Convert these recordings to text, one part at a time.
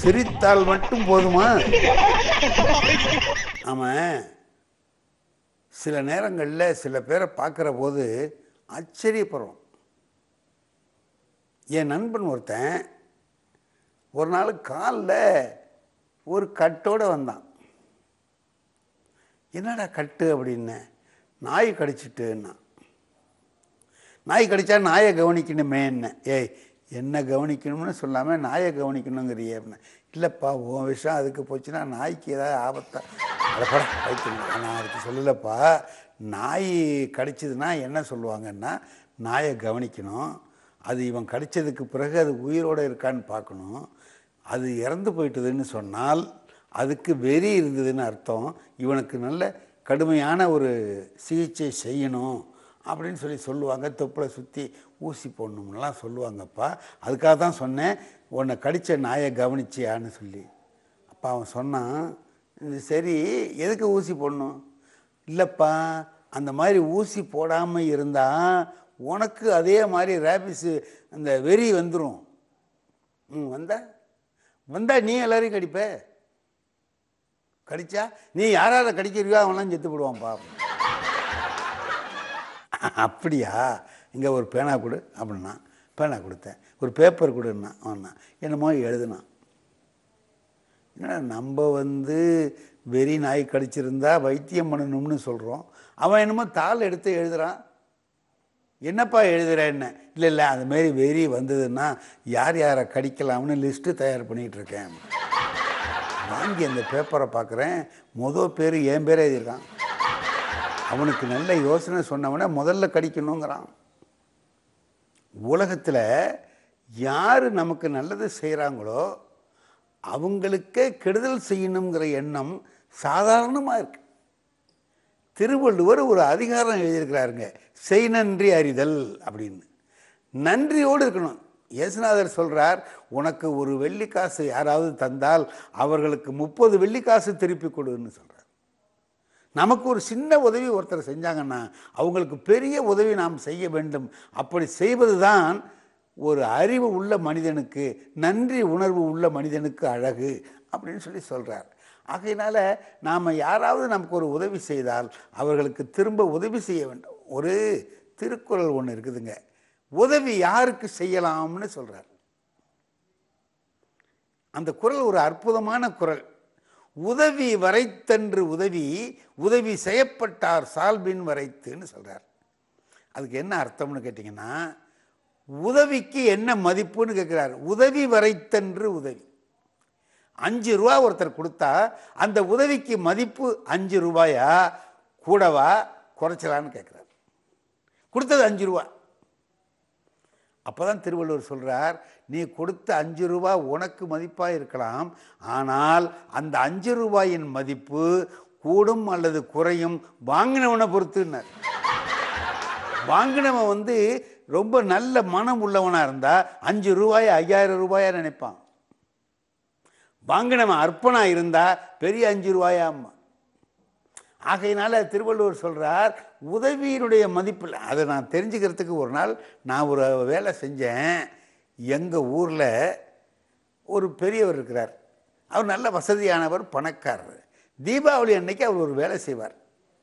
சிரித்தால் மட்டும் போதுமா ஆமாம் சில நேரங்களில் சில பேரை பார்க்குற போது ஆச்சரியப்படுறோம் என் நண்பன் ஒருத்தன் ஒரு நாள் காலில் ஒரு கட்டோடு வந்தான் என்னடா கட்டு அப்படின்னு நாய் கடிச்சிட்டுன்னா நாய் கடிச்சா நாயை கவனிக்கணுமே என்ன ஏய் என்ன கவனிக்கணும்னு சொல்லாமல் நாயை கவனிக்கணுங்கிறியே அப்படின்னா இல்லைப்பா உன் விஷயம் அதுக்கு போச்சுன்னா நாய்க்கு ஏதாவது ஆபத்தா அடப்பட வைக்கணும் நான் அதுக்கு சொல்லலப்பா நாய் கடிச்சதுன்னா என்ன சொல்லுவாங்கன்னா நாயை கவனிக்கணும் அது இவன் கடிச்சதுக்கு பிறகு அது உயிரோடு இருக்கான்னு பார்க்கணும் அது இறந்து போயிட்டுதுன்னு சொன்னால் அதுக்கு வெறி இருந்ததுன்னு அர்த்தம் இவனுக்கு நல்ல கடுமையான ஒரு சிகிச்சை செய்யணும் அப்படின்னு சொல்லி சொல்லுவாங்க தொப்புளை சுற்றி ஊசி போடணும்லாம் சொல்லுவாங்கப்பா அதுக்காக தான் சொன்னேன் உன்னை கடித்த நாயை கவனிச்சியான்னு சொல்லி அப்பா அவன் சொன்னான் "இது சரி எதுக்கு ஊசி போடணும் இல்லைப்பா அந்த மாதிரி ஊசி போடாமல் இருந்தால் உனக்கு அதே மாதிரி ரேபிஸு அந்த வெறி வந்துடும் ம் வந்தா வந்தா நீ எல்லாரையும் கடிப்ப கடிச்சா நீ யாரார கடிக்கிறியோ அவன்லாம் செத்து போடுவான்ப்பா அப்படியா இங்கே ஒரு பேனா கொடு அப்படின்னா பேனா கொடுத்தேன் ஒரு பேப்பர் கொடுன்னா அவனா என்னமோ எழுதுனான் என்னடா நம்ம வந்து வெறி நாய் கடிச்சிருந்தா வைத்தியம் பண்ணணும்னு சொல்கிறோம் அவன் என்னமோ தாள் எடுத்து எழுதுறான் என்னப்பா எழுதுற என்ன இல்லை இல்லை அது மாரி வெறி வந்ததுன்னா யார் யாரை கடிக்கலாம்னு லிஸ்ட்டு தயார் பண்ணிகிட்டு இருக்கேன் வாங்கி அந்த பேப்பரை பார்க்குறேன் மொதல் பேர் என் பேரே எழுதியிருக்கான் அவனுக்கு நல்ல யோசனை சொன்னவனே முதல்ல கடிக்கணுங்கிறான் உலகத்தில் யார் நமக்கு நல்லது செய்கிறாங்களோ அவங்களுக்கே கெடுதல் செய்யணுங்கிற எண்ணம் சாதாரணமாக இருக்கு திருவள்ளுவர் ஒரு அதிகாரம் எழுதியிருக்கிறாருங்க செய் நன்றி அறிதல் அப்படின்னு நன்றியோடு இருக்கணும் இயேசுநாதர் சொல்றார் உனக்கு ஒரு வெள்ளிக்காசு யாராவது தந்தால் அவர்களுக்கு முப்பது வெள்ளிக்காசு திருப்பி கொடுன்னு சொல்றார் நமக்கு ஒரு சின்ன உதவி ஒருத்தர் செஞ்சாங்கன்னா அவங்களுக்கு பெரிய உதவி நாம் செய்ய வேண்டும் அப்படி செய்வது தான் ஒரு அறிவு உள்ள மனிதனுக்கு நன்றி உணர்வு உள்ள மனிதனுக்கு அழகு அப்படின்னு சொல்லி சொல்கிறார் ஆகையினால நாம் யாராவது நமக்கு ஒரு உதவி செய்தால் அவர்களுக்கு திரும்ப உதவி செய்ய வேண்டும் ஒரு திருக்குறள் ஒன்று இருக்குதுங்க உதவி யாருக்கு செய்யலாம்னு சொல்கிறார் அந்த குறள் ஒரு அற்புதமான குறள் உதவி வரைத்தன்று உதவி உதவி செய்யப்பட்டார் சால்பின் வரைத்துன்னு சொல்கிறார் அதுக்கு என்ன அர்த்தம்னு கேட்டிங்கன்னா உதவிக்கு என்ன மதிப்புன்னு கேட்குறாரு உதவி வரைத்தன்று உதவி அஞ்சு ரூபா ஒருத்தர் கொடுத்தா அந்த உதவிக்கு மதிப்பு அஞ்சு ரூபாயா கூடவா குறைச்சலான்னு கேட்குறாரு கொடுத்தது அஞ்சு ரூபா அப்பதான் திருவள்ளுவர் சொல்றார் நீ கொடுத்த அஞ்சு ரூபா உனக்கு மதிப்பாக இருக்கலாம் ஆனால் அந்த அஞ்சு ரூபாயின் மதிப்பு கூடும் அல்லது குறையும் வாங்கினவனை பொறுத்துன்னார் வாங்கினவன் வந்து ரொம்ப நல்ல மனம் உள்ளவனா இருந்தா அஞ்சு ரூபாயை ஐயாயிரம் ரூபாயா நினைப்பான் வாங்கினவன் அர்ப்பணா இருந்தா பெரிய அஞ்சு ரூபாயாம்மா ஆகையினால திருவள்ளுவர் சொல்றார் உதவியினுடைய மதிப்பில் அதை நான் தெரிஞ்சுக்கிறதுக்கு ஒரு நாள் நான் ஒரு வேலை செஞ்சேன் எங்கள் ஊரில் ஒரு பெரியவர் இருக்கிறார் அவர் நல்ல வசதியானவர் பணக்காரர் தீபாவளி அன்னைக்கு அவர் ஒரு வேலை செய்வார்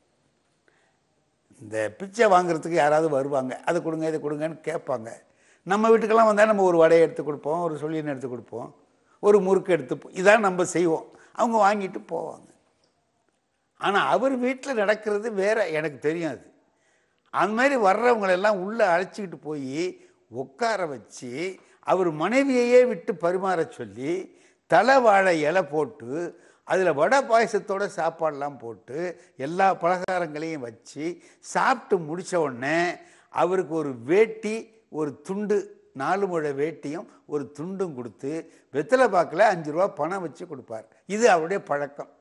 இந்த பிச்சை வாங்குறதுக்கு யாராவது வருவாங்க அதை கொடுங்க இதை கொடுங்கன்னு கேட்பாங்க நம்ம வீட்டுக்கெல்லாம் வந்தால் நம்ம ஒரு வடையை எடுத்து கொடுப்போம் ஒரு சொல்லியனை எடுத்து கொடுப்போம் ஒரு முறுக்கு எடுத்து இதான் நம்ம செய்வோம் அவங்க வாங்கிட்டு போவாங்க ஆனால் அவர் வீட்டில் நடக்கிறது வேற எனக்கு தெரியும் அது அந்த மாதிரி வர்றவங்களெல்லாம் உள்ளே அழைச்சிக்கிட்டு போய் உட்கார வச்சு அவர் மனைவியையே விட்டு பரிமாற சொல்லி தலை வாழை இலை போட்டு அதில் வடை பாயசத்தோட சாப்பாடெல்லாம் போட்டு எல்லா பலகாரங்களையும் வச்சு சாப்பிட்டு முடிச்ச உடனே அவருக்கு ஒரு வேட்டி ஒரு துண்டு நாலு முழ வேட்டியும் ஒரு துண்டும் கொடுத்து வெத்தலை பாக்கில் அஞ்சு ரூபா பணம் வச்சு கொடுப்பார் இது அவருடைய பழக்கம்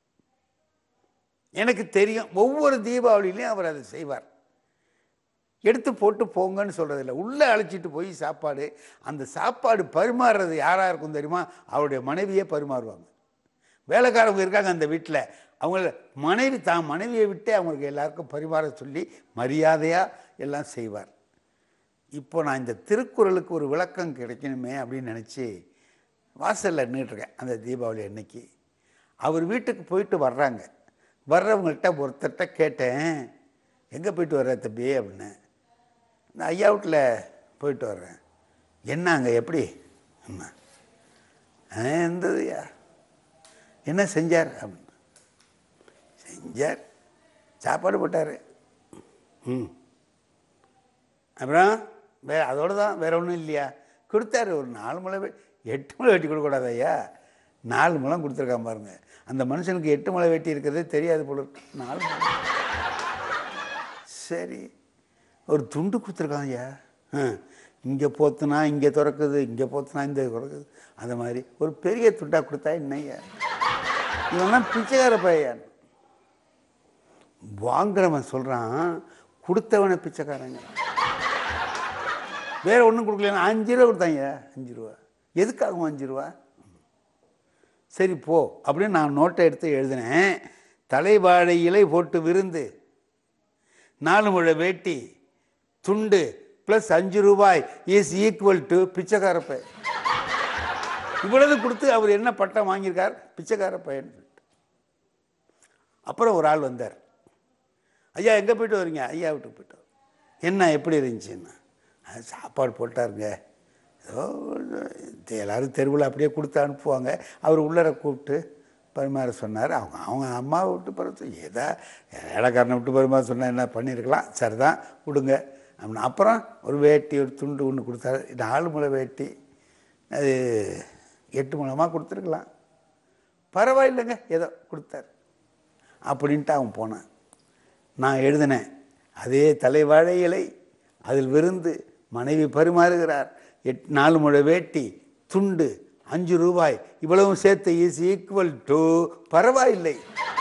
எனக்கு தெரியும் ஒவ்வொரு தீபாவளியிலையும் அவர் அதை செய்வார் எடுத்து போட்டு போங்கன்னு சொல்கிறதில்ல உள்ளே அழைச்சிட்டு போய் சாப்பாடு அந்த சாப்பாடு பரிமாறுறது யாராக இருக்கும் தெரியுமா அவருடைய மனைவியே பரிமாறுவாங்க வேலைக்காரவங்க இருக்காங்க அந்த வீட்டில் அவங்கள மனைவி தான் மனைவியை விட்டே அவங்களுக்கு எல்லாருக்கும் பரிமாற சொல்லி மரியாதையாக எல்லாம் செய்வார் இப்போ நான் இந்த திருக்குறளுக்கு ஒரு விளக்கம் கிடைக்கணுமே அப்படின்னு நினச்சி வாசலில் நின்றுட்டுருக்கேன் அந்த தீபாவளி அன்னைக்கு அவர் வீட்டுக்கு போயிட்டு வர்றாங்க வர்றவங்கள்ட்ட ஒருத்தர்கிட்ட கேட்டேன் எங்கே போயிட்டு வர்ற தம்பி அப்படின்னு நான் ஐயா வீட்டில் போயிட்டு வர்றேன் என்ன அங்கே எப்படி அம்மா "ஆ, இருந்ததுயா என்ன செஞ்சார் அப்படின்னு செஞ்சார் சாப்பாடு போட்டார் ம் அப்புறம் வே அதோடு தான் வேற ஒன்றும் இல்லையா கொடுத்தாரு ஒரு நாலு முளை வெ- எட்டு முளை வெட்டி கொடுக்கக்கூடாது ஐயா நாலு முளம் கொடுத்துருக்கான் பாருங்க அந்த மனுஷனுக்கு எட்டு முளை வெட்டி இருக்கிறதே தெரியாது போல இருக்கு. நாலு முழம். சரி ஒரு துண்டு கொடுத்துருக்கான் ஐயா இங்கே போத்துனா இங்கே திறக்குது இங்கே போத்துனா இந்த திறக்குது அந்த மாதிரி ஒரு பெரிய துண்டா கொடுத்தா என்னய்யா இவன்லாம் பிச்சைக்கார பையன் வாங்குறவன் சொல்கிறான் கொடுத்தவனை பிச்சைக்காரங்க வேற ஒன்றும் கொடுக்கல அஞ்சு ரூபா கொடுத்தாங்க அஞ்சு ரூபா எதுக்காகும் அஞ்சு ரூபா சரி போ அப்படின்னு நான் நோட்டை எடுத்து எழுதினேன் தலைவாழை இலை போட்டு விருந்து நாலு முழை வேட்டி துண்டு ப்ளஸ் அஞ்சு ரூபாய் இஸ் ஈக்குவல் டு பிச்சைக்கார பையன் இவ்வளவு கொடுத்து அவர் என்ன பட்டம் வாங்கியிருக்கார் பிச்சைக்கார பையன் சொல்லிட்டு அப்புறம் ஒரு ஆள் வந்தார் ஐயா எங்கே போயிட்டு வரீங்க ஐயா வீட்டுக்கு போயிட்டு வரோம். என்ன எப்படி இருந்துச்சுன்னா "அது சாப்பாடு போட்டாருங்க ஏதோ இது எல்லாரும் தெருவில் அப்படியே கொடுத்து அனுப்புவாங்க அவர் உள்ளர கூப்பிட்டு பரிமாற சொன்னார் அவங்க அவங்க அம்மாவை விட்டு பரிமாற ஏதா இலக்காரனை விட்டு பரிமாற சொன்னால் என்ன பண்ணியிருக்கலாம் சரிதான் விடுங்க அப்படின்னு அப்புறம் ஒரு வேட்டி ஒரு துண்டு ஒன்று கொடுத்தாரு நாலு முளை வேட்டி அது எட்டு முழமாக கொடுத்துருக்கலாம் பரவாயில்லைங்க ஏதோ கொடுத்தாரு அப்படின்ட்டு அவன் போனான் நான் எழுதினேன் அதே தலைவாழை இலை அதில் விருந்து மனைவி பரிமாறுகிறார் எட் நாலு முழை வேட்டி துண்டு அஞ்சு ரூபாய் இவ்வளவும் சேர்த்து இஸ் ஈக்குவல் டு பரவாயில்லை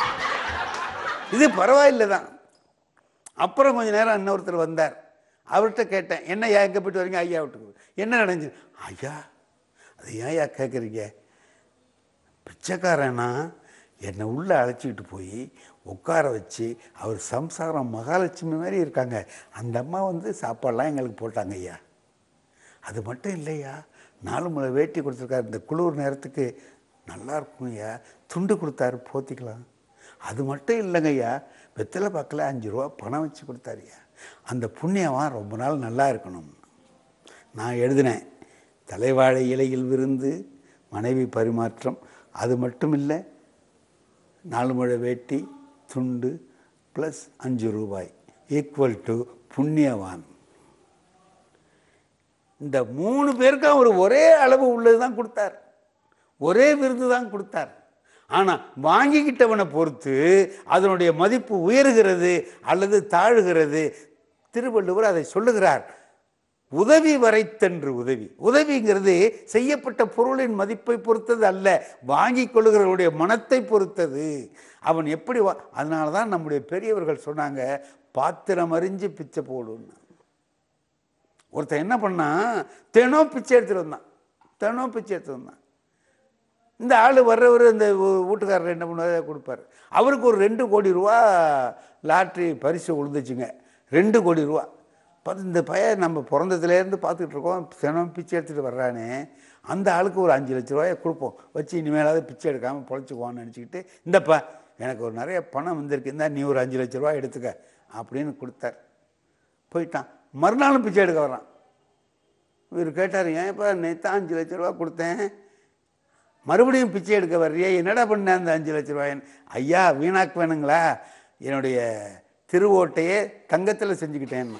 இது பரவாயில்லை தான் அப்புறம் கொஞ்ச நேரம் இன்னொருத்தர் வந்தார் அவர்கிட்ட கேட்டேன் என்ன ஐயா எங்கே போயிட்டு வரீங்க ஐயா வீட்டுக்கு என்ன நடந்துச்சு ஐயா அது ஏன் ஐயா கேட்குறீங்க பிச்சைக்காரனா என்னை உள்ளே அழைச்சிக்கிட்டு போய் உட்கார வச்சு அவர் சம்சாரம் மகாலட்சுமி மாதிரி இருக்காங்க அந்த அம்மா வந்து சாப்பாடெலாம் எங்களுக்கு போட்டாங்க ஐயா அது மட்டும் இல்லையா நாலு முளை வேட்டி கொடுத்துருக்காரு இந்த குளிர் நேரத்துக்கு நல்லா இருக்கும் ஐயா துண்டு கொடுத்தாரு போத்திக்கலாம் அது மட்டும் இல்லைங்க ஐயா வெத்தலை பாக்கில் அஞ்சு ரூபா பணம் வச்சு கொடுத்தாருயா அந்த புண்ணியமாக ரொம்ப நாள் நல்லா இருக்கணும் நான் எழுதினேன் தலைவாழை இலையில் விருந்து மனைவி பரிமாற்றம் அது மட்டும் இல்லை நாலு முழை வேட்டி துண்டு ப்ளஸ் அஞ்சு ரூபாய் ஈக்குவல் டு புண்ணியவான் இந்த மூணு பேருக்கும் அவர் ஒரே அளவு உள்ளது தான் கொடுத்தார் ஒரே விருது தான் கொடுத்தார் ஆனால் வாங்கிக்கிட்டவனை பொறுத்து அதனுடைய மதிப்பு உயருகிறது அல்லது தாழுகிறது திருவள்ளுவர் அதை சொல்லுகிறார் உதவி வரைத்தன்று உதவி உதவிங்கிறது செய்யப்பட்ட பொருளின் மதிப்பை பொறுத்தது அல்ல வாங்கி கொள்ளுகிறவருடைய மனத்தை பொறுத்தது அவன் எப்படி வா அதனால தான் நம்முடைய பெரியவர்கள் சொன்னாங்க பாத்திரம் அறிஞ்சு பிச்சை போடுன்னு ஒருத்தன் என்ன பண்ணான் தினம் பிச்சை எடுத்துட்டு வந்தான் தினம் பிச்சை எடுத்துட்டு வந்தான் இந்த ஆள் வர்றவர் இந்த வீ- வீட்டுக்காரர் என்ன பண்ணுவார் கொடுப்பார் அவருக்கு ஒரு ரெண்டு கோடி ரூபா லாட்ரி பரிசு விழுந்துச்சுங்க ரெண்டு கோடி ரூபா பார்த்து இந்த பையன் நம்ம பிறந்ததுலேருந்து பார்த்துக்கிட்டு இருக்கோம் தினம் பிச்சை எடுத்துகிட்டு வர்றானே அந்த ஆளுக்கு ஒரு அஞ்சு லட்ச ரூபாயை கொடுப்போம் வச்சு இனிமேலாவது பிச்சை எடுக்காமல் பொழைச்சிக்குவான்னு நினச்சிக்கிட்டு இந்தப்பா எனக்கு ஒரு நிறைய பணம் வந்திருக்கு இந்தா நீ ஒரு அஞ்சு லட்ச ரூபா எடுத்துக்க அப்படின்னு கொடுத்தார் போயிட்டான் மறுநாளும் பிச்சை எடுக்க வர்றான் இவர் கேட்டார் ஏன்ப்பா நேற்று அஞ்சு லட்ச ரூபா கொடுத்தேன் மறுபடியும் பிச்சை எடுக்க வர்றியே என்னடா பண்ண அந்த அஞ்சு லட்ச ரூபாயின்னு ஐயா வீணாக்கு வேணுங்களா என்னுடைய திருவோட்டையே தங்கத்தில் செஞ்சுக்கிட்டேன்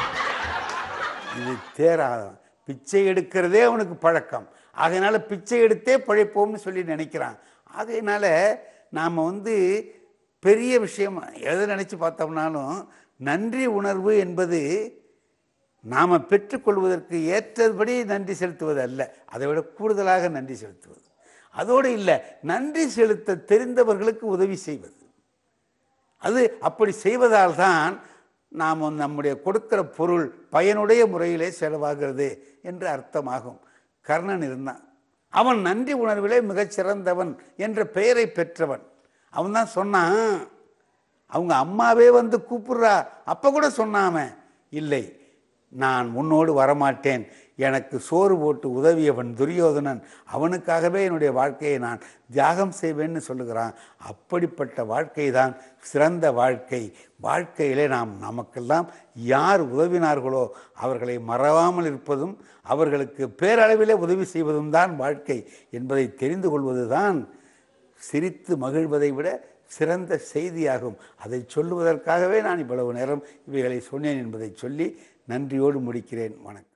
இது தேராதம் பிச்சை எடுக்கிறதே அவனுக்கு பழக்கம் ஆகையினால பிச்சை எடுத்தே பழைப்போம்னு சொல்லி நினைக்கிறான் ஆகையினால நாம் வந்து பெரிய விஷயம் எதை நினச்சி பார்த்தோம்னாலும் நன்றி உணர்வு என்பது நாம் பெற்றுக்கொள்வதற்கு ஏற்றபடி நன்றி செலுத்துவது அல்ல அதை விட கூடுதலாக நன்றி செலுத்துவது அதோடு இல்லை நன்றி செலுத்த தெரிந்தவர்களுக்கு உதவி செய்வது அது அப்படி செய்வதால் தான் நாம் நம்முடைய கொடுக்கிற பொருள் பயனுடைய முறையிலே செலவாகிறது என்று அர்த்தமாகும் கர்ணன் இருந்தான் அவன் நன்றி உணர்விலே மிகச் சிறந்தவன் என்ற பெயரை பெற்றவன் அவன் தான் சொன்னான் அவங்க அம்மாவே வந்து கூப்பிடுறா அப்போ கூட சொன்னாம இல்லை நான் உன்னோடு வரமாட்டேன் எனக்கு சோறு போட்டு உதவியவன் துரியோதனன் அவனுக்காகவே என்னுடைய வாழ்க்கையை நான் தியாகம் செய்வேன்னு சொல்லுகிறான் அப்படிப்பட்ட வாழ்க்கை தான் சிறந்த வாழ்க்கை வாழ்க்கையிலே நாம் நமக்கெல்லாம் யார் உதவினார்களோ அவர்களை மறவாமல் இருப்பதும் அவர்களுக்கு பேரளவிலே உதவி செய்வதும் தான் வாழ்க்கை என்பதை தெரிந்து கொள்வதுதான் சிரித்து மகிழ்வதை விட சிறந்த செய்தியாகும் அதை சொல்லுவதற்காகவே நான் இவ்வளவு நேரம் இவைகளை சொன்னேன் என்பதை சொல்லி நன்றியோடு முடிக்கிறேன் வணக்கம்